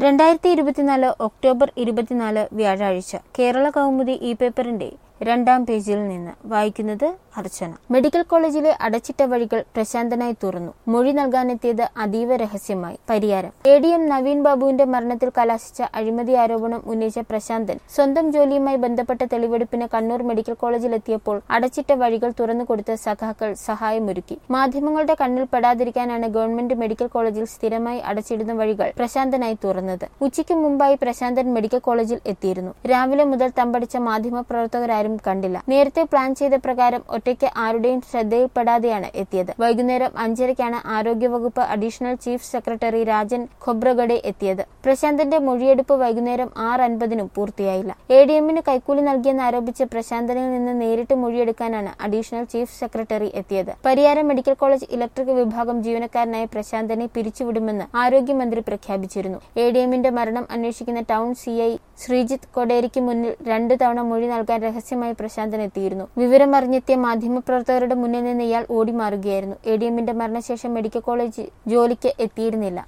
രണ്ടായിരത്തി ഇരുപത്തിനാല് ഒക്ടോബർ ഇരുപത്തിനാല് വ്യാഴാഴ്ച കേരള കൗമുദി ഇ പേപ്പറിന്റെ രണ്ടാം പേജിൽ നിന്ന് വായിക്കുന്നത് അർച്ചന മെഡിക്കൽ കോളേജിലെ അടച്ചിട്ട വഴികൾ പ്രശാന്തനായി തുറന്നു മൊഴി നൽകാനെത്തിയത് അതീവ രഹസ്യമായി Pariyaram A D M Naveen ബാബുവിന്റെ മരണത്തിൽ കലാശിച്ച അഴിമതി ആരോപണം ഉന്നയിച്ച പ്രശാന്തൻ സ്വന്തം ജോലിയുമായി ബന്ധപ്പെട്ട തെളിവെടുപ്പിന് കണ്ണൂർ മെഡിക്കൽ കോളേജിലെത്തിയപ്പോൾ അടച്ചിട്ട വഴികൾ തുറന്നുകൊടുത്ത സഖാക്കൾ സഹായമൊരുക്കി മാധ്യമങ്ങളുടെ കണ്ണിൽ പെടാതിരിക്കാനാണ് ഗവൺമെന്റ് മെഡിക്കൽ കോളേജിൽ സ്ഥിരമായി അടച്ചിടുന്ന വഴികൾ പ്രശാന്തനായി തുറന്നത് ഉച്ചയ്ക്ക് മുമ്പായി പ്രശാന്തൻ മെഡിക്കൽ കോളേജിൽ എത്തിയിരുന്നു രാവിലെ മുതൽ തമ്പടിച്ച മാധ്യമ പ്രവർത്തകരാരും കണ്ടില്ല നേരത്തെ പ്ലാൻ ചെയ്ത പ്രകാരം ഒറ്റയ്ക്ക് ആരുടെയും ശ്രദ്ധയിൽപ്പെടാതെയാണ് എത്തിയത് വൈകുന്നേരം അഞ്ചരയ്ക്കാണ് ആരോഗ്യവകുപ്പ് additional chief secretary Rajan Khobragade എത്തിയത് പ്രശാന്തന്റെ മൊഴിയെടുപ്പ് വൈകുന്നേരം ആറ് അൻപതിനും പൂർത്തിയായില്ല എ ഡി എമ്മിന് കൈക്കൂലി നൽകിയെന്ന് ആരോപിച്ച് പ്രശാന്തനിൽ നിന്ന് നേരിട്ട് മൊഴിയെടുക്കാനാണ് അഡീഷണൽ ചീഫ് സെക്രട്ടറി എത്തിയത് പരിയാരം മെഡിക്കൽ കോളേജ് ഇലക്ട്രിക് വിഭാഗം ജീവനക്കാരനായ പ്രശാന്തനെ പിരിച്ചുവിടുമെന്ന് ആരോഗ്യമന്ത്രി പ്രഖ്യാപിച്ചിരുന്നു എ ഡി എമ്മിന്റെ മരണം അന്വേഷിക്കുന്ന ടൗൺ സി ഐ ശ്രീജിത്ത് കൊടേരിക്ക് മുന്നിൽ രണ്ടു തവണ മൊഴി നൽകാൻ രഹസ്യമായി പ്രശാന്തൻ എത്തിയിരുന്നു വിവരമറിഞ്ഞെത്തിയ മാധ്യമപ്രവർത്തകരുടെ മുന്നിൽ നിന്ന് ഇയാൾ ഓടിമാറുകയായിരുന്നു എ ഡി എമ്മിന്റെ മരണശേഷം മെഡിക്കൽ കോളേജ് ജോലിക്ക് എത്തിയിരുന്നില്ല